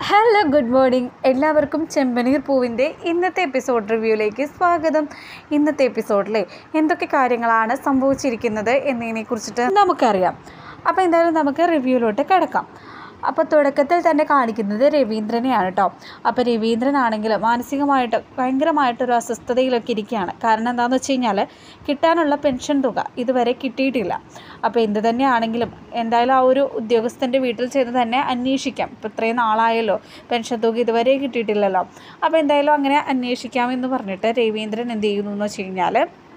hello good morning എല്ലാവർക്കും ചെമ്പനീർ പൂവിൻ്റെ ഇന്നത്തെ എപ്പിസോഡ് റിവ്യൂയിലേക്ക് സ്വാഗതം ഇന്നത്തെ എപ്പിസോഡിൽ എന്തൊക്കെ കാര്യങ്ങളാണ് സംഭവിച്ചിരിക്കുന്നത് എന്നതിനെ കുറിച്ചിട്ട് നമുക്കറിയാം അപ്പോൾ എന്തായാലും നമുക്ക് റിവ്യൂയിലോട്ട് കിടക്കാം അപ്പോൾ തുടക്കത്തിൽ തന്നെ കാണിക്കുന്നത് രവീന്ദ്രനെയാണ് കേട്ടോ അപ്പോൾ രവീന്ദ്രനാണെങ്കിൽ മാനസികമായിട്ട് ഭയങ്കരമായിട്ടൊരു അസ്വസ്ഥതയിലൊക്കെ ഇരിക്കുകയാണ് കാരണം എന്താണെന്ന് വെച്ച് കഴിഞ്ഞാൽ കിട്ടാനുള്ള പെൻഷൻ തുക ഇതുവരെ കിട്ടിയിട്ടില്ല അപ്പോൾ എന്ത് തന്നെയാണെങ്കിലും എന്തായാലും ആ ഒരു ഉദ്യോഗസ്ഥൻ്റെ വീട്ടിൽ ചെന്ന് തന്നെ അന്വേഷിക്കാം ഇപ്പോൾ ഇത്രയും നാളായല്ലോ പെൻഷൻ തുക ഇതുവരെ കിട്ടിയിട്ടില്ലല്ലോ അപ്പോൾ എന്തായാലും അങ്ങനെ അന്വേഷിക്കാമെന്ന് പറഞ്ഞിട്ട് രവീന്ദ്രൻ എന്ത് ചെയ്യുന്നു എന്ന് വെച്ച് കഴിഞ്ഞാൽ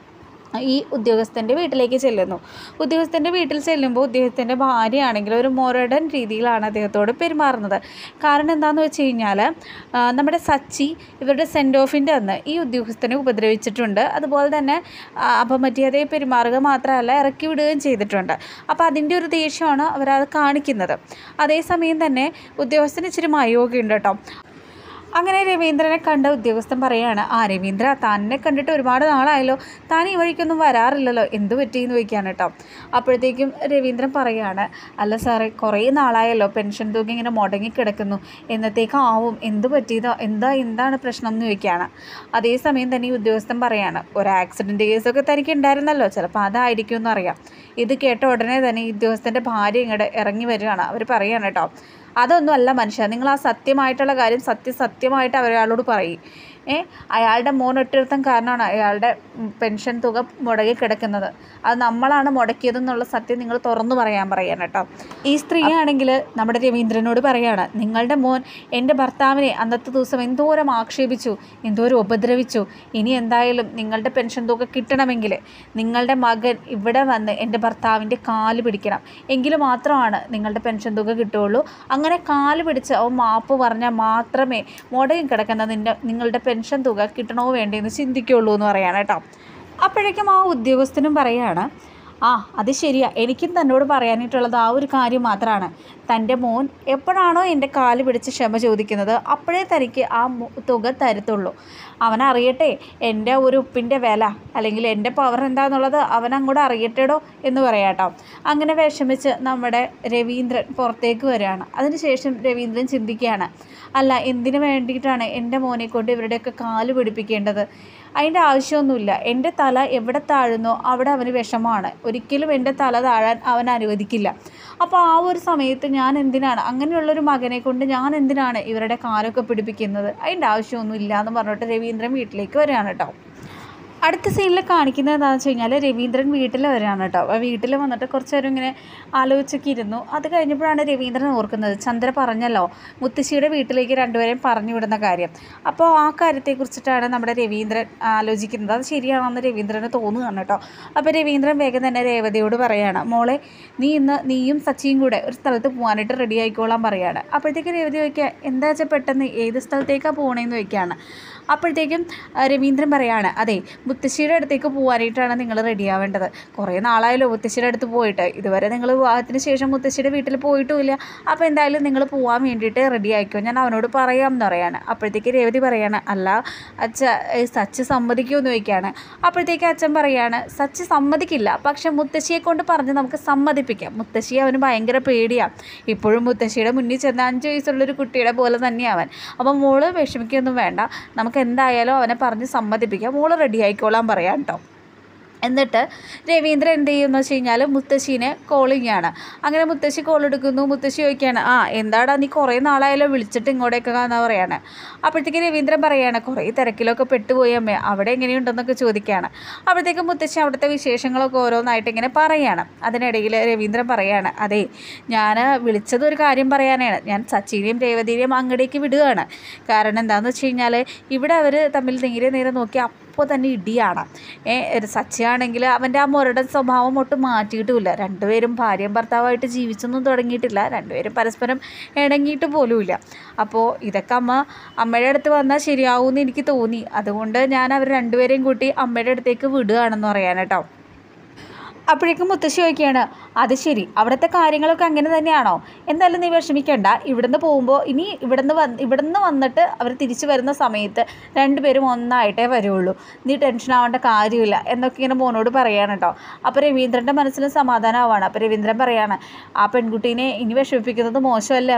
ഈ ഉദ്യോഗസ്ഥൻ്റെ വീട്ടിലേക്ക് ചെല്ലുന്നു ഉദ്യോഗസ്ഥൻ്റെ വീട്ടിൽ ചെല്ലുമ്പോൾ ഉദ്യോഗസ്ഥൻ്റെ ഭാര്യയാണെങ്കിൽ ഒരു മോഡേൺ രീതിയിലാണ് അദ്ദേഹത്തോട് പെരുമാറുന്നത് കാരണം എന്താണെന്ന് വെച്ച് കഴിഞ്ഞാൽ ആ, നമ്മുടെ സച്ചി ഇവരുടെ സെൻഡ് ഓഫിൻ്റെ അന്ന് ഈ ഉദ്യോഗസ്ഥനെ ഉപദ്രവിച്ചിട്ടുണ്ട് അതുപോലെ തന്നെ ആ, അപമര്യാദയെ പെരുമാറുക മാത്രമല്ല ഇറക്കി വിടുകയും ചെയ്തിട്ടുണ്ട് അപ്പോൾ അതിൻ്റെ ഒരു ദേഷ്യമാണ് അവരത് കാണിക്കുന്നത് അതേസമയം തന്നെ ഉദ്യോഗസ്ഥന് ഇച്ചിരി മയോഗം ഉണ്ട് കേട്ടോ അങ്ങനെ രവീന്ദ്രനെ കണ്ട ഉദ്യോഗസ്ഥൻ പറയുകയാണ് ആ രവീന്ദ്ര തന്നെ കണ്ടിട്ട് ഒരുപാട് നാളായല്ലോ താൻ ഈ വഴിക്കൊന്നും വരാറില്ലല്ലോ എന്ത് പറ്റിയെന്ന് ചോദിക്കുകയാണ് കേട്ടോ അപ്പോഴത്തേക്കും രവീന്ദ്രൻ പറയുകയാണ് അല്ല സാറേ കുറേ നാളായല്ലോ പെൻഷൻ തുക ഇങ്ങനെ മുടങ്ങി കിടക്കുന്നു എന്നത്തേക്കാവും എന്ത് പറ്റിയതോ എന്താ എന്താണ് പ്രശ്നം എന്ന് ചോദിക്കുകയാണ് അതേസമയം തന്നെ ഈ ഉദ്യോഗസ്ഥൻ പറയാണ് ഒരു ആക്സിഡൻറ്റ് കേസൊക്കെ തനിക്ക് ഉണ്ടായിരുന്നല്ലോ ചിലപ്പോൾ അതായിരിക്കും എന്നറിയാം ഇത് കേട്ട ഉടനെ തന്നെ ഈ ഉദ്യോഗസ്ഥൻ്റെ ഭാര്യ ഇങ്ങോട്ട് ഇറങ്ങി വരികയാണ് അവർ പറയാണ് കേട്ടോ അതൊന്നും അല്ല മനുഷ്യ നിങ്ങൾ ആ സത്യമായിട്ടുള്ള കാര്യം സത്യസത്യമായിട്ട് അവരയാളോട് പറയും ഏ അയാളുടെ മോൻ ഒറ്റരുത്തം കാരണമാണ് അയാളുടെ ഉം, പെൻഷൻ തുക മുടങ്ങി കിടക്കുന്നത് അത് നമ്മളാണ് മുടക്കിയതെന്നുള്ള സത്യം നിങ്ങൾ തുറന്നു പറയാൻ പറയാൻ കേട്ടോ ഈ സ്ത്രീയാണെങ്കിൽ നമ്മുടെ രവീന്ദ്രനോട് പറയാണ് നിങ്ങളുടെ മോൻ എൻ്റെ ഭർത്താവിനെ അന്നത്തെ ദിവസം എന്തോരം ആക്ഷേപിച്ചു എന്തോരം ഉപദ്രവിച്ചു ഇനി എന്തായാലും നിങ്ങളുടെ പെൻഷൻ തുക കിട്ടണമെങ്കിൽ നിങ്ങളുടെ മകൻ ഇവിടെ വന്ന് എൻ്റെ ഭർത്താവിൻ്റെ കാല് പിടിക്കണം എങ്കിൽ മാത്രമാണ് നിങ്ങളുടെ പെൻഷൻ തുക കിട്ടുകയുള്ളൂ അങ്ങനെ കാല് പിടിച്ച് അവൻ മാപ്പ് പറഞ്ഞാൽ മാത്രമേ മുടങ്ങി കിടക്കുന്ന നിൻ്റെ നിങ്ങളുടെ പെൻഷൻ തുക കിട്ടണോ വേണ്ടേന്ന് ചിന്തിക്കുള്ളൂ എന്ന് പറയാണ് കേട്ടോ അപ്പോഴേക്കും ആ ഉദ്യോഗസ്ഥനും പറയാണ് ആ അത് ശരിയാ എനിക്കും തന്നോട് പറയാനായിട്ടുള്ളത് ആ ഒരു കാര്യം മാത്രമാണ് തൻ്റെ മോൻ എപ്പോഴാണോ എൻ്റെ കാല് പിടിച്ച് ക്ഷമ ചോദിക്കുന്നത് അപ്പോഴേ തനിക്ക് ആ മു- തുക തരത്തുള്ളൂ അവനറിയട്ടെ എൻ്റെ ഒരു ഉപ്പിൻ്റെ വില അല്ലെങ്കിൽ എൻ്റെ പവർ എന്താണെന്നുള്ളത് അവനങ്ങോട്ട് അറിയട്ടെടോ എന്ന് പറയാട്ടോ അങ്ങനെ വിഷമിച്ച് നമ്മുടെ രവീന്ദ്രൻ പുറത്തേക്ക് വരികയാണ് അതിനുശേഷം രവീന്ദ്രൻ ചിന്തിക്കുകയാണ് അല്ല എന്തിനു വേണ്ടിയിട്ടാണ് എൻ്റെ മോനെ കൊണ്ട് ഇവരുടെയൊക്കെ കാല് പിടിപ്പിക്കേണ്ടത് അതിൻ്റെ ആവശ്യമൊന്നുമില്ല എൻ്റെ തല എവിടെ താഴുന്നോ അവിടെ അവന് വിഷമമാണ് ഒരിക്കലും എൻ്റെ തല താഴാൻ അവൻ അനുവദിക്കില്ല അപ്പോൾ ആ ഒരു സമയത്ത് ഞാൻ എന്തിനാണ് അങ്ങനെയുള്ളൊരു മകനെ കൊണ്ട് ഞാൻ എന്തിനാണ് ഇവരുടെ കാലൊക്കെ പിടിപ്പിക്കുന്നത് അതിൻ്റെ ആവശ്യമൊന്നും ഇല്ല എന്ന് പറഞ്ഞിട്ട് രവീന്ദ്രൻ വീട്ടിലേക്ക് വരികയാണ് കേട്ടോ അടുത്ത സീനിൽ കാണിക്കുന്നത് എന്താണെന്ന് വെച്ച് കഴിഞ്ഞാൽ രവീന്ദ്രൻ വീട്ടിൽ വരികയാണ് കേട്ടോ അപ്പോൾ വീട്ടിൽ വന്നിട്ട് കുറച്ച് നേരം ഇങ്ങനെ ആലോചിച്ചൊക്കെ ഇരുന്നു അത് കഴിഞ്ഞപ്പോഴാണ് രവീന്ദ്രൻ ഓർക്കുന്നത് ചന്ദ്ര പറഞ്ഞല്ലോ മുത്തശ്ശിയുടെ വീട്ടിലേക്ക് രണ്ടുപേരെയും പറഞ്ഞു വിടുന്ന കാര്യം അപ്പോൾ ആ കാര്യത്തെക്കുറിച്ചിട്ടാണ് നമ്മുടെ രവീന്ദ്രൻ ആലോചിക്കുന്നത് അത് ശരിയാണെന്ന് രവീന്ദ്രന് തോന്നുകയാണ് കേട്ടോ അപ്പോൾ രവീന്ദ്രൻ വേഗം തന്നെ രേവതിയോട് പറയാണ് മോളെ നീ ഇന്ന് നീയും സച്ചിയും കൂടെ ഒരു സ്ഥലത്ത് പോകാനായിട്ട് റെഡി ആയിക്കോളാൻ പറയാണ് അപ്പോഴത്തേക്ക് രേവതി ചോദിക്കുക എന്താ വെച്ചാൽ പെട്ടെന്ന് ഏത് സ്ഥലത്തേക്കാണ് പോകണേന്ന് ചോദിക്കുകയാണ് അപ്പോഴത്തേക്കും ആ, രവീന്ദ്രൻ പറയാണ് അതെ മുത്തശ്ശിയുടെ അടുത്തേക്ക് പോകാനായിട്ടാണ് നിങ്ങൾ റെഡിയാവേണ്ടത് കുറേ നാളായല്ലോ മുത്തശ്ശിയുടെ അടുത്ത് പോയിട്ട് ഇതുവരെ നിങ്ങൾ വിവാഹത്തിന് ശേഷം മുത്തശ്ശിയുടെ വീട്ടിൽ പോയിട്ടുമില്ല അപ്പോൾ എന്തായാലും നിങ്ങൾ പോകാൻ വേണ്ടിയിട്ട് റെഡി ആയിക്കോ ഞാൻ അവനോട് പറയാം എന്ന് പറയാണ് അപ്പോഴത്തേക്ക് രേവതി പറയാണ് അല്ല അച്ഛ ഏ, സച്ച് സമ്മതിക്കുമെന്ന് ചോദിക്കുകയാണ് അപ്പോഴത്തേക്ക് അച്ഛൻ പറയാണ് സച്ച് സമ്മതിക്കില്ല പക്ഷെ മുത്തശ്ശിയെ കൊണ്ട് പറഞ്ഞ് നമുക്ക് സമ്മതിപ്പിക്കാം മുത്തശ്ശിയെ അവന് ഭയങ്കര പേടിയാണ് ഇപ്പോഴും മുത്തശ്ശിയുടെ മുന്നിൽ ചെന്ന അഞ്ച് വയസ്സുള്ളൊരു കുട്ടിയുടെ പോലെ തന്നെയാണ് അവൻ അപ്പം മോള് വിഷമിക്കൊന്നും വേണ്ട നമുക്ക് എന്തായാലും അവനെ പറഞ്ഞ് സമ്മതിപ്പിക്കാം മോള് റെഡി ആയിക്കോളാൻ പറയാം കേട്ടോ എന്നിട്ട് രവീന്ദ്രൻ എന്ത് ചെയ്യുമെന്ന് വെച്ച് കഴിഞ്ഞാൽ മുത്തശ്ശീനെ കോളിംഗ് ആണ് അങ്ങനെ മുത്തശ്ശി കോൾ എടുക്കുന്നു മുത്തശ്ശി ചോദിക്കുകയാണ് ആ എന്താടാ നീ കുറേ നാളായാലോ വിളിച്ചിട്ട് ഇങ്ങോട്ടേക്ക് എന്നാ പറയാണ് അപ്പോഴത്തേക്ക് രവീന്ദ്രൻ പറയാണ് കുറേ തിരക്കിലൊക്കെ പെട്ടുപോയി അമ്മേ അവിടെ എങ്ങനെയുണ്ടെന്നൊക്കെ ചോദിക്കുകയാണ് അപ്പോഴത്തേക്ക് മുത്തശ്ശി അവിടുത്തെ വിശേഷങ്ങളൊക്കെ ഓരോന്നായിട്ട് ഇങ്ങനെ പറയാണ് അതിനിടയിൽ രവീന്ദ്രൻ പറയാണ് അതെ ഞാൻ വിളിച്ചത് ഒരു കാര്യം പറയാനാണ് ഞാൻ സച്ചിനെയും രേവതിനെയും അങ്ങടേക്ക് വിടുകയാണ് കാരണം എന്താണെന്ന് വെച്ച് കഴിഞ്ഞാൽ ഇവിടെ അവർ തമ്മിൽ നേരെ നേരെ നോക്കി അപ്പോൾ തന്നെ ഇടിയാണ് ഏ ഒരു സച്ചിയാണെങ്കിൽ അവൻ്റെ ആ മുരടൻ സ്വഭാവം ഒട്ടും മാറ്റിയിട്ടുമില്ല രണ്ടുപേരും ഭാര്യയും ഭർത്താവായിട്ട് ജീവിച്ചൊന്നും തുടങ്ങിയിട്ടില്ല രണ്ടുപേരും പരസ്പരം ഇണങ്ങിയിട്ട് പോലുമില്ല അപ്പോൾ ഇതൊക്കെ അമ്മ അമ്മയുടെ അടുത്ത് വന്നാൽ ശരിയാവുമെന്ന് എനിക്ക് തോന്നി അതുകൊണ്ട് ഞാൻ അവർ രണ്ടുപേരെയും കൂട്ടി അമ്മയുടെ അടുത്തേക്ക് വിടുകയാണെന്ന് പറയാൻ കേട്ടോ അപ്പോഴേക്കും മുത്തശ്ശി ചോദിക്കുകയാണ് അത് ശരി അവിടുത്തെ കാര്യങ്ങളൊക്കെ അങ്ങനെ തന്നെയാണോ എന്തായാലും നീ വിഷമിക്കണ്ട ഇവിടുന്ന് പോകുമ്പോൾ ഇനി ഇവിടുന്ന് വന്ന് ഇവിടുന്ന് വന്നിട്ട് അവർ തിരിച്ചു വരുന്ന സമയത്ത് രണ്ടുപേരും ഒന്നായിട്ടേ വരുള്ളൂ നീ ടെൻഷൻ ആവേണ്ട കാര്യമില്ല എന്നൊക്കെ ഇങ്ങനെ മോനോട് പറയാണ് കേട്ടോ അപ്പോൾ രവീന്ദ്രൻ്റെ മനസ്സിലും സമാധാനമാവാണ് അപ്പോൾ രവീന്ദ്രൻ പറയാണ് ആ പെൺകുട്ടീനെ ഇനി വിഷമിപ്പിക്കുന്നത് മോശമല്ലേ അമ്മേ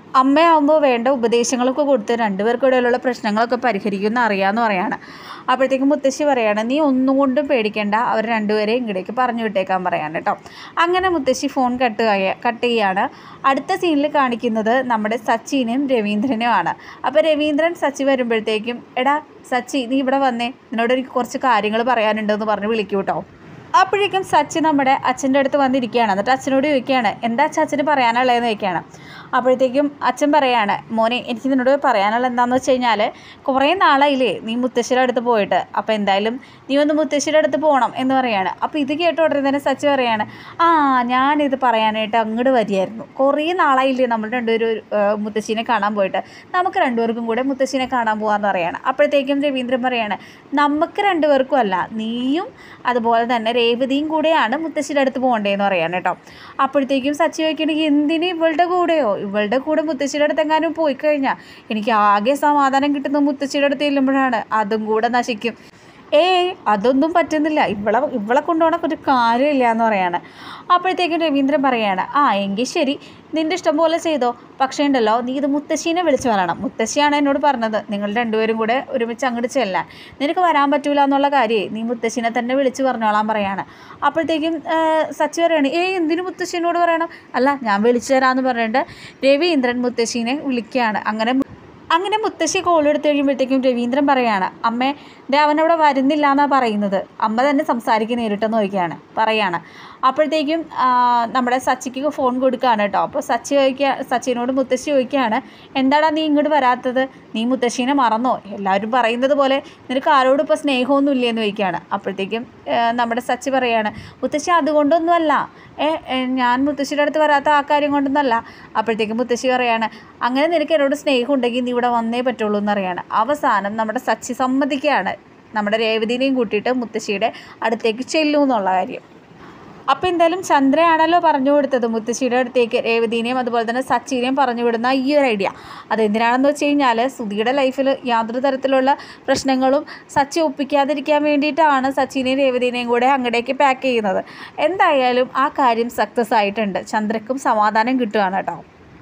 അമ്മയാകുമ്പോൾ വേണ്ട ഉപദേശങ്ങളൊക്കെ കൊടുത്ത് രണ്ടുപേർക്കിടയിലുള്ള പ്രശ്നങ്ങളൊക്കെ പരിഹരിക്കുമെന്ന് അറിയാമെന്ന് പറയാണ് അപ്പോഴത്തേക്കും മുത്തശ്ശി പറയാണ് നീ ഒന്നും കൊണ്ടും പേടിക്കേണ്ട അവർ രണ്ടുപേരെയും ഇങ്ങടേക്ക് പറഞ്ഞു വിട്ടേക്കാൻ പറയാൻ കേട്ടോ അങ്ങനെ മുത്തശ്ശി ഫോൺ കട്ട് കട്ട് ചെയ്യാണ് അടുത്ത സീനിൽ കാണിക്കുന്നത് നമ്മുടെ സച്ചിനും രവീന്ദ്രനുമാണ് അപ്പോൾ രവീന്ദ്രൻ സച്ചി വരുമ്പോഴത്തേക്കും എടാ സച്ചി നീ ഇവിടെ വന്നേ നിന്നോട് എനിക്ക് കുറച്ച് കാര്യങ്ങൾ പറയാനുണ്ടെന്ന് പറഞ്ഞ് വിളിക്കൂ കേട്ടോ അപ്പോഴേക്കും സച്ചി നമ്മുടെ അച്ഛൻ്റെ അടുത്ത് വന്നിരിക്കുകയാണ് എന്നിട്ട് അച്ഛനോട് ചോദിക്കുകയാണ് എന്താ അച്ഛൻ അച്ഛന് പറയാനുള്ളതെന്ന് ചോദിക്കുകയാണ് അപ്പോഴത്തേക്കും അച്ഛൻ പറയാണ് മോനെ എനിക്ക് നിന്നോട് പറയാനുള്ളത് എന്താണെന്ന് വെച്ച് കഴിഞ്ഞാൽ കുറേ നാളായില്ലേ നീ മുത്തശ്ശിയുടെ അടുത്ത് പോയിട്ട് അപ്പോൾ എന്തായാലും നീ ഒന്ന് മുത്തശ്ശിയുടെ അടുത്ത് പോകണം എന്ന് പറയാണ് അപ്പോൾ ഇത് കേട്ട ഉടനെ തന്നെ സച്ചി പറയാണ് ആ ഞാനിത് പറയാനായിട്ട് അങ്ങോട്ട് വരികയായിരുന്നു കുറേ നാളായില്ലേ നമ്മൾ രണ്ടുപേരും ആ, മുത്തശ്ശീനെ കാണാൻ പോയിട്ട് നമുക്ക് രണ്ടുപേർക്കും കൂടെ മുത്തശ്ശീനെ കാണാൻ പോകാമെന്ന് പറയാണ് അപ്പോഴത്തേക്കും രവീന്ദ്രൻ പറയാണ് നമുക്ക് രണ്ടുപേർക്കും അല്ല നീയും അതുപോലെ തന്നെ രേവതിയും കൂടെയാണ് മുത്തശ്ശിയുടെ അടുത്ത് പോകേണ്ടതെന്ന് പറയാണ് കേട്ടോ അപ്പോഴത്തേക്കും സച്ചി ചോദിക്കണമെങ്കിൽ എന്തിന് ഇവളുടെ കൂടെയോ ഇവളുടെ കൂടെ മുത്തശ്ശിയുടെ അടുത്ത് എങ്ങാനും പോയി കഴിഞ്ഞാൽ എനിക്ക് ആകെ സമാധാനം കിട്ടുന്നത് മുത്തശ്ശിയുടെ അടുത്ത് ചെല്ലുമ്പോഴാണ് അതും കൂടെ നശിക്കും ഏയ് അതൊന്നും പറ്റുന്നില്ല ഇവളെ ഇവളെ കൊണ്ടുപോകണ ഒരു കാര്യമില്ല എന്ന് പറയാണ് അപ്പോഴത്തേക്കും രവീന്ദ്രൻ പറയാണ് ആ എങ്കിൽ ശരി നിൻ്റെ ഇഷ്ടം പോലെ ചെയ്തോ പക്ഷേ ഉണ്ടല്ലോ നീ ഇത് മുത്തശ്ശീനെ വിളിച്ച് പറയണം മുത്തശ്ശിയാണ് എന്നോട് പറഞ്ഞത് നിങ്ങൾ രണ്ടുപേരും കൂടെ ഒരുമിച്ച് അങ്ങോട്ട് ചെല്ലാൻ നിനക്ക് വരാൻ പറ്റൂല എന്നുള്ള കാര്യമേ നീ മുത്തശ്ശീനെ തന്നെ വിളിച്ച് പറഞ്ഞോളാൻ പറയാണ് അപ്പോഴത്തേക്കും ആ, സച്ചി പറയാണ് ഏയ് എന്തിനു മുത്തശ്ശീനോട് പറയണം അല്ല ഞാൻ വിളിച്ചു തരാമെന്ന് പറഞ്ഞിട്ട് രവീന്ദ്രൻ മുത്തശ്ശീനെ വിളിക്കുകയാണ് അങ്ങനെ അങ്ങനെ മുത്തശ്ശി കോൾ എടുത്ത് കഴിയുമ്പോഴത്തേക്കും രവീന്ദ്രൻ പറയാണ് അമ്മേ ദേ അവനവിടെ വരുന്നില്ല എന്നാണ് പറയുന്നത് അമ്മ തന്നെ സംസാരിക്ക് നേരിട്ടെന്ന് ചോദിക്കുകയാണ് പറയാണ് അപ്പോഴത്തേക്കും ആ, നമ്മുടെ സച്ചിക്ക് ഫോൺ കൊടുക്കുകയാണ് കേട്ടോ അപ്പോൾ സച്ചി ചോദിക്കുക സച്ചിനോട് മുത്തശ്ശി ചോദിക്കുകയാണ് എന്താടാ നീ ഇങ്ങോട്ട് വരാത്തത് നീ മുത്തശ്ശീനെ മറന്നോ എല്ലാവരും പറയുന്നത് പോലെ നിനക്ക് ആരോടും ഇപ്പോൾ സ്നേഹമൊന്നും ഇല്ലേന്ന് ചോദിക്കുകയാണ് അപ്പോഴത്തേക്കും ആ, നമ്മുടെ സച്ചി പറയാണ് മുത്തശ്ശി അതുകൊണ്ടൊന്നുമല്ല ഏ ഏ, ഞാൻ മുത്തശ്ശിയുടെ അടുത്ത് വരാത്ത ആ കാര്യം കൊണ്ടൊന്നല്ല അപ്പോഴത്തേക്കും മുത്തശ്ശി പറയാണ് അങ്ങനെ നിനക്ക് എന്നോട് സ്നേഹം ഉണ്ടെങ്കിൽ നീ ഇവിടെ വന്നേ പറ്റുള്ളൂ എന്നറിയാണ് അവസാനം നമ്മുടെ സച്ചി സമ്മതിക്കുകയാണ് നമ്മുടെ രേവതിനെയും കൂട്ടിയിട്ട് മുത്തശ്ശിയുടെ അടുത്തേക്ക് ചെല്ലൂ എന്നുള്ള കാര്യം അപ്പോൾ എന്തായാലും ചന്ദ്രയാണല്ലോ പറഞ്ഞു കൊടുത്തത് മുത്തശ്ശിയുടെ അടുത്തേക്ക് രേവതിനെയും അതുപോലെ തന്നെ സച്ചിനെയും പറഞ്ഞു വിടുന്ന ഈ ഒരു ഐഡിയ അതെന്തിനാണെന്ന് വെച്ച് കഴിഞ്ഞാൽ സുധിയുടെ ലൈഫിൽ യാതൊരു തരത്തിലുള്ള പ്രശ്നങ്ങളും സച്ചി ഒപ്പിക്കാതിരിക്കാൻ വേണ്ടിയിട്ടാണ് സച്ചിനെയും രേവതിനെയും കൂടെ അങ്ങടേക്ക് പാക്ക് ചെയ്യുന്നത് എന്തായാലും ആ കാര്യം സക്സസ് ആയിട്ടുണ്ട് ചന്ദ്രക്കും സമാധാനം കിട്ടുകയാണ് കേട്ടോ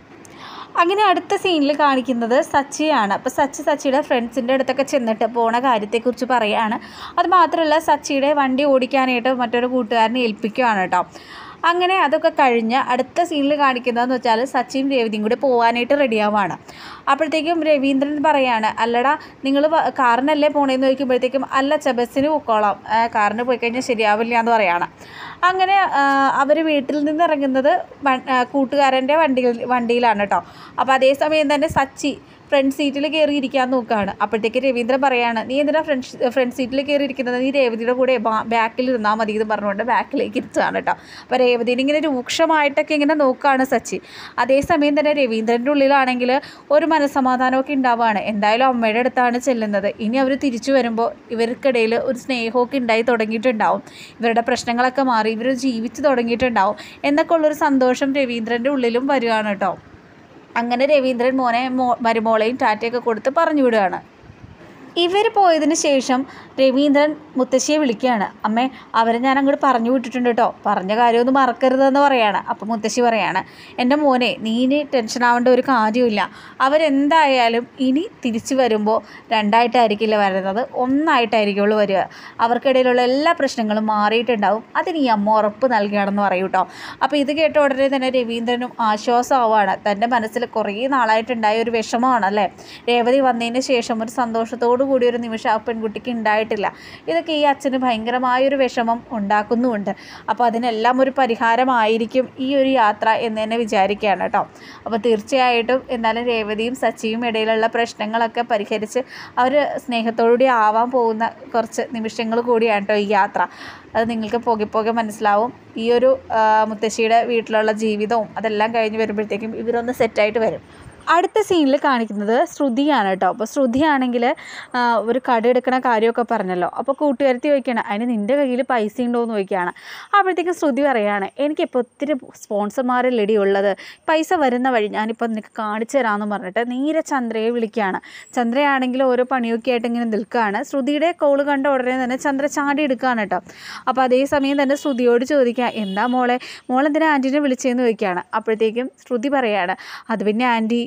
അങ്ങനെ അടുത്ത സീനിൽ കാണിക്കുന്നത് സച്ചിയാണ് അപ്പോൾ സച്ചി സച്ചിയുടെ ഫ്രണ്ട്സിൻ്റെ അടുത്തൊക്കെ ചെന്നിട്ട് പോണ കാര്യത്തെക്കുറിച്ച് പറയുകയാണ് അത് മാത്രമല്ല സച്ചിയുടെ വണ്ടി ഓടിക്കാനായിട്ട് മറ്റൊരു കൂട്ടുകാരനെ ഏൽപ്പിക്കുകയാണ് കേട്ടോ അങ്ങനെ അതൊക്കെ കഴിഞ്ഞ് അടുത്ത സീനിൽ കാണിക്കുന്നതെന്ന് വെച്ചാൽ സച്ചിൻ രേവതിയും കൂടി പോകാനായിട്ട് റെഡിയാവുകയാണ് അപ്പോഴത്തേക്കും രവീന്ദ്രൻ പറയാണ് അല്ലടാ നിങ്ങൾ കാറിനല്ലേ പോണേന്ന് ചോദിക്കുമ്പോഴത്തേക്കും അല്ല ച ബസ്സിന് പൊക്കോളാം ആ, കാറിന് പോയി കഴിഞ്ഞാൽ ശരിയാവില്ല എന്ന് പറയാണ് അങ്ങനെ അവർ വീട്ടിൽ നിന്ന് ഇറങ്ങുന്നത് വ- ആ, കൂട്ടുകാരൻ്റെ വണ്ടിയിൽ വണ്ടിയിലാണ് കേട്ടോ അപ്പോൾ അതേസമയം തന്നെ സച്ചി ഫ്രണ്ട് സീറ്റിൽ കയറി ഇരിക്കാൻ നോക്കുകയാണ് അപ്പോഴത്തേക്ക് രവീന്ദ്രൻ പറയാണ് നീ എന്തിനാ ഫ്രണ്ട് ഫ്രണ്ട് സീറ്റിൽ കയറി ഇരിക്കുന്നത് നീ രേവതിയുടെ കൂടെ ബാക്കിൽ ഇരുന്നാൽ മതി എന്ന് പറഞ്ഞുകൊണ്ട് ബാക്കിലേക്ക് ഇരുത്തുകയാണ് കേട്ടോ അപ്പോൾ രേവതിനെ ഇങ്ങനെ രൂക്ഷമായിട്ടൊക്കെ ഇങ്ങനെ നോക്കുകയാണ് സച്ചി അതേസമയം തന്നെ രവീന്ദ്രൻ്റെ ഉള്ളിലാണെങ്കിൽ ഒരു മനസ്സമാധാനമൊക്കെ ഉണ്ടാവുകയാണ് എന്തായാലും അമ്മയുടെ അടുത്താണ് ചെല്ലുന്നത് ഇനി അവർ തിരിച്ചു വരുമ്പോൾ ഇവർക്കിടയിൽ ഒരു സ്നേഹമൊക്കെ ഉണ്ടായി തുടങ്ങിയിട്ടുണ്ടാവും ഇവരുടെ പ്രശ്നങ്ങളൊക്കെ മാറി ഇവർ ജീവിച്ചു തുടങ്ങിയിട്ടുണ്ടാവും എന്നൊക്കെ ഉള്ളൊരു സന്തോഷം രവീന്ദ്രൻ്റെ ഉള്ളിലും വരികയാണ് കേട്ടോ അങ്ങനെ രവീന്ദ്രൻ മോനെ മോ മരുമോളെയും ടാറ്റയൊക്കെ കൊടുത്ത് പറഞ്ഞു വിടുകയാണ് ഇവർ പോയതിന് ശേഷം രവീന്ദ്രൻ മുത്തശ്ശിയെ വിളിക്കുകയാണ് അമ്മേ അവരെ ഞാൻ അങ്ങോട്ട് പറഞ്ഞു വിട്ടിട്ടുണ്ട് കേട്ടോ പറഞ്ഞ കാര്യമൊന്നും മറക്കരുതെന്ന് പറയാണ് അപ്പോൾ മുത്തശ്ശി പറയാണ് എൻ്റെ മോനെ നീ ഇനി ടെൻഷൻ ആവേണ്ട ഒരു കാര്യമില്ല അവരെന്തായാലും ഇനി തിരിച്ചു വരുമ്പോൾ രണ്ടായിട്ടായിരിക്കില്ല വരുന്നത് ഒന്നായിട്ടായിരിക്കുള്ളൂ വരിക അവർക്കിടയിലുള്ള എല്ലാ പ്രശ്നങ്ങളും മാറിയിട്ടുണ്ടാവും അതിന് ഈ അമ്മ ഉറപ്പ് നൽകുകയാണെന്ന് പറയും കേട്ടോ അപ്പോൾ ഇത് കേട്ട ഉടനെ തന്നെ രവീന്ദ്രനും ആശ്വാസമാവാണ് തൻ്റെ മനസ്സിൽ കുറേ നാളായിട്ടുണ്ടായ ഒരു വിഷമമാണ് അല്ലേ രേവതി വന്നതിന് ശേഷം ഒരു സന്തോഷത്തോടു കൂടി ഒരു നിമിഷം ആ പെൺകുട്ടിക്ക് ഉണ്ടായിട്ടില്ല ഇതൊക്കെ ഈ അച്ഛന് ഭയങ്കരമായൊരു വിഷമം ഉണ്ടാക്കുന്നുമുണ്ട് അപ്പോൾ അതിനെല്ലാം ഒരു പരിഹാരമായിരിക്കും ഈ ഒരു യാത്ര എന്ന് തന്നെ വിചാരിക്കുകയാണ് കേട്ടോ അപ്പോൾ തീർച്ചയായിട്ടും എന്നാലും രേവതിയും സച്ചിയും ഇടയിലുള്ള പ്രശ്നങ്ങളൊക്കെ പരിഹരിച്ച് അവർ സ്നേഹത്തോടുകൂടി ആവാൻ പോകുന്ന കുറച്ച് നിമിഷങ്ങൾ കൂടിയാണ് കേട്ടോ ഈ യാത്ര അത് നിങ്ങൾക്ക് പോകെ പോകെ മനസ്സിലാവും ഈ ഒരു ആ, മുത്തശ്ശിയുടെ വീട്ടിലുള്ള ജീവിതവും അതെല്ലാം കഴിഞ്ഞ് വരുമ്പോഴത്തേക്കും ഇവരൊന്ന് സെറ്റായിട്ട് വരും അടുത്ത സീനിൽ കാണിക്കുന്നത് ശ്രുതിയാണ് കേട്ടോ അപ്പോൾ ശ്രുതിയാണെങ്കിൽ ഒരു കട എടുക്കണ കാര്യമൊക്കെ പറഞ്ഞല്ലോ അപ്പോൾ കൂട്ടുകാരത്തി ചോദിക്കുകയാണ് അതിന് നിൻ്റെ കയ്യിൽ പൈസ ഉണ്ടോ എന്ന് ചോദിക്കുകയാണ് അപ്പോഴത്തേക്കും ശ്രുതി പറയാണ് എനിക്കിപ്പോൾ ഒത്തിരി സ്പോൺസർമാരല്ലടി ഉള്ളത് പൈസ വരുന്ന വഴി ഞാനിപ്പോൾ നിനക്ക് കാണിച്ചു തരാമെന്ന് പറഞ്ഞിട്ട് നീര ചന്ദ്രയെ വിളിക്കുകയാണ് ചന്ദ്രയാണെങ്കിൽ ഓരോ പണിയൊക്കെ ആയിട്ട് ഇങ്ങനെ നിൽക്കുകയാണ് ശ്രുതിയുടെ കോള് കണ്ട ഉടനെ തന്നെ ചന്ദ്ര ചാടി എടുക്കുകയാണ് കേട്ടോ അപ്പോൾ അതേസമയം തന്നെ ശ്രുതിയോട് ചോദിക്കുക എന്താ മോളെ മോളെന്തിനാ ആൻറ്റീനെ വിളിച്ചതെന്ന് ചോദിക്കുകയാണ് അപ്പോഴത്തേക്കും ശ്രുതി പറയാണ് അത് പിന്നെ ആൻറ്റി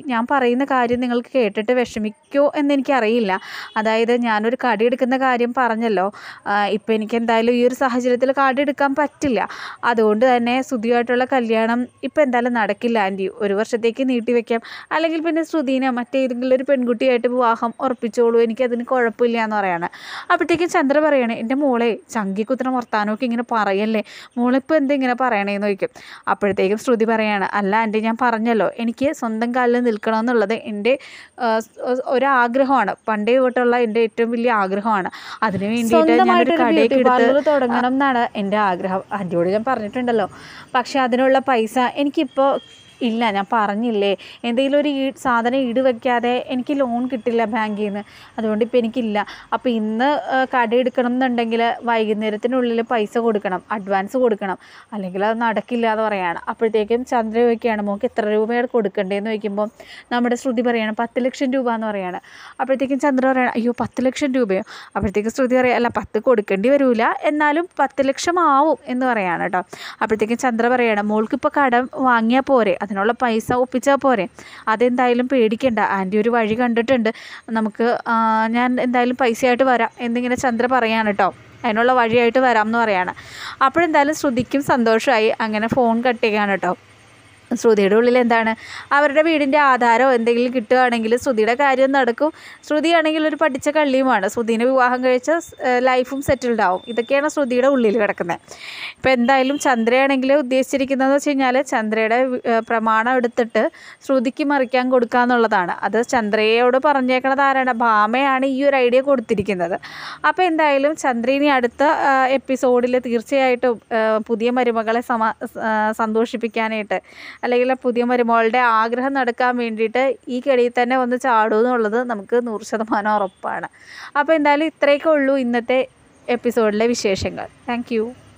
ഞാൻ പറയുന്ന കാര്യം നിങ്ങൾക്ക് കേട്ടിട്ട് വിഷമിക്കുമോ എന്നെനിക്കറിയില്ല അതായത് ഞാനൊരു കടി എടുക്കുന്ന കാര്യം പറഞ്ഞല്ലോ ഇപ്പം എനിക്ക് എന്തായാലും ഈ ഒരു സാഹചര്യത്തിൽ കടി എടുക്കാൻ പറ്റില്ല അതുകൊണ്ട് തന്നെ ശ്രുതിയായിട്ടുള്ള കല്യാണം ഇപ്പം എന്തായാലും നടക്കില്ല ആൻറ്റി ഒരു വർഷത്തേക്ക് നീട്ടി വെക്കാം അല്ലെങ്കിൽ പിന്നെ ശ്രുതിനെ മറ്റേതെങ്കിലും ഒരു പെൺകുട്ടിയായിട്ട് വിവാഹം ഉറപ്പിച്ചോളൂ എനിക്കതിന് കുഴപ്പമില്ല എന്ന് പറയാണ് അപ്പോഴത്തേക്കും ചന്ദ്ര പറയാണ് എൻ്റെ മോളെ ചങ്കി കുത്തണ വർത്താനമൊക്കെ ഇങ്ങനെ പറയല്ലേ മോളിപ്പോൾ എന്താ ഇങ്ങനെ പറയണേന്ന് ചോദിക്കും അപ്പോഴത്തേക്കും ശ്രുതി പറയാണ് അല്ല ആൻറ്റി ഞാൻ പറഞ്ഞല്ലോ എനിക്ക് സ്വന്തം കാലിൽ നിൽക്കണമെന്നുള്ളത് എൻ്റെ ആ, സ് ഒരാഗ്രഹമാണ് പണ്ടേ തൊട്ടുള്ള എൻ്റെ ഏറ്റവും വലിയ ആഗ്രഹമാണ് അതിന് വേണ്ടിയിട്ട് ഞാനൊരു കടയൊക്കെ എടുത്ത് തുടങ്ങണം എന്നാണ് എൻ്റെ ആഗ്രഹം ആൻറ്റിയോട് ഞാൻ പറഞ്ഞിട്ടുണ്ടല്ലോ പക്ഷേ അതിനുള്ള പൈസ എനിക്കിപ്പോൾ ഇല്ല ഞാൻ പറഞ്ഞില്ലേ എന്തെങ്കിലും ഒരു ഈ സാധനം ഈട് വയ്ക്കാതെ എനിക്ക് ലോൺ കിട്ടില്ല ബാങ്കിൽ നിന്ന് അതുകൊണ്ട് ഇപ്പോൾ എനിക്കില്ല അപ്പോൾ ഇന്ന് ആ, കട എടുക്കണം എന്നുണ്ടെങ്കിൽ വൈകുന്നേരത്തിനുള്ളിൽ പൈസ കൊടുക്കണം അഡ്വാൻസ് കൊടുക്കണം അല്ലെങ്കിൽ അത് നടക്കില്ല എന്ന് പറയാണ് അപ്പോഴത്തേക്കും ചന്ദ്ര ചോദിക്കുകയാണ് മോൾക്ക് എത്ര രൂപയാണ് കൊടുക്കേണ്ടതെന്ന് ചോദിക്കുമ്പോൾ നമ്മുടെ ശ്രുതി പറയാണ് പത്ത് ലക്ഷം രൂപ എന്ന് പറയാണ് അപ്പോഴത്തേക്കും ചന്ദ്ര പറയണം അയ്യോ പത്ത് ലക്ഷം രൂപയോ അപ്പോഴത്തേക്കും ശ്രുതി പറയാം അല്ല പത്ത് കൊടുക്കേണ്ടി വരില്ല എന്നാലും പത്ത് ലക്ഷം ആവും എന്ന് പറയാണ് കേട്ടോ അപ്പോഴത്തേക്കും ചന്ദ്ര പറയണം മോൾക്കിപ്പോൾ കടം വാങ്ങിയാൽ പോരെ അതിനുള്ള പൈസ ഒപ്പിച്ചാൽ പോരെ അതെന്തായാലും പേടിക്കണ്ട ആൻറ്റി ഒരു വഴി കണ്ടിട്ടുണ്ട് നമുക്ക് ആ, ഞാൻ എന്തായാലും പൈസയായിട്ട് വരാം എന്നിങ്ങനെ ചന്ദ്ര പറയാണ് കേട്ടോ അതിനുള്ള വഴിയായിട്ട് വരാം എന്ന് പറയാണ് അപ്പോഴെന്തായാലും ശ്രുതിക്കും സന്തോഷമായി അങ്ങനെ ഫോൺ കട്ട് ചെയ്യാണ് കേട്ടോ ശ്രുതിയുടെ ഉള്ളിൽ എന്താണ് അവരുടെ വീടിൻ്റെ ആധാരമോ എന്തെങ്കിലും കിട്ടുകയാണെങ്കിൽ ശ്രുതിയുടെ കാര്യം നടക്കും ശ്രുതിയാണെങ്കിൽ ഒരു പഠിച്ച കള്ളിയുമാണ് ശ്രുതിനെ വിവാഹം കഴിച്ച ലൈഫും സെറ്റിൽഡ് ആവും ഇതൊക്കെയാണ് ശ്രുതിയുടെ ഉള്ളിൽ കിടക്കുന്നത് ഇപ്പോൾ എന്തായാലും ചന്ദ്രയാണെങ്കിൽ ഉദ്ദേശിച്ചിരിക്കുന്നതെന്ന് വെച്ച് കഴിഞ്ഞാൽ ചന്ദ്രയുടെ വി- ഏഹ് പ്രമാണം എടുത്തിട്ട് ശ്രുതിക്ക് മറിക്കാൻ കൊടുക്കുക എന്നുള്ളതാണ് അത് ചന്ദ്രയോട് പറഞ്ഞേക്കണത് ആരാണ് ഭാമയാണ് ഈ ഒരു ഐഡിയ കൊടുത്തിരിക്കുന്നത് അപ്പോൾ എന്തായാലും ചന്ദ്ര ഇനി അടുത്ത എപ്പിസോഡിൽ തീർച്ചയായിട്ടും ഏഹ് പുതിയ മരുമകളെ സമ ഏഹ് സന്തോഷിപ്പിക്കാനായിട്ട് അല്ലെങ്കിൽ ആ പുതിയ മരുമകളുടെ ആഗ്രഹം നടക്കാൻ വേണ്ടിയിട്ട് ഈ കെടിയിൽ തന്നെ വന്ന് ചാടും എന്നുള്ളത് നമുക്ക് നൂറ് ശതമാനം ഉറപ്പാണ് അപ്പോൾ എന്തായാലും ഇത്രയൊക്കെ ഉള്ളൂ ഇന്നത്തെ എപ്പിസോഡിലെ വിശേഷങ്ങൾ താങ്ക്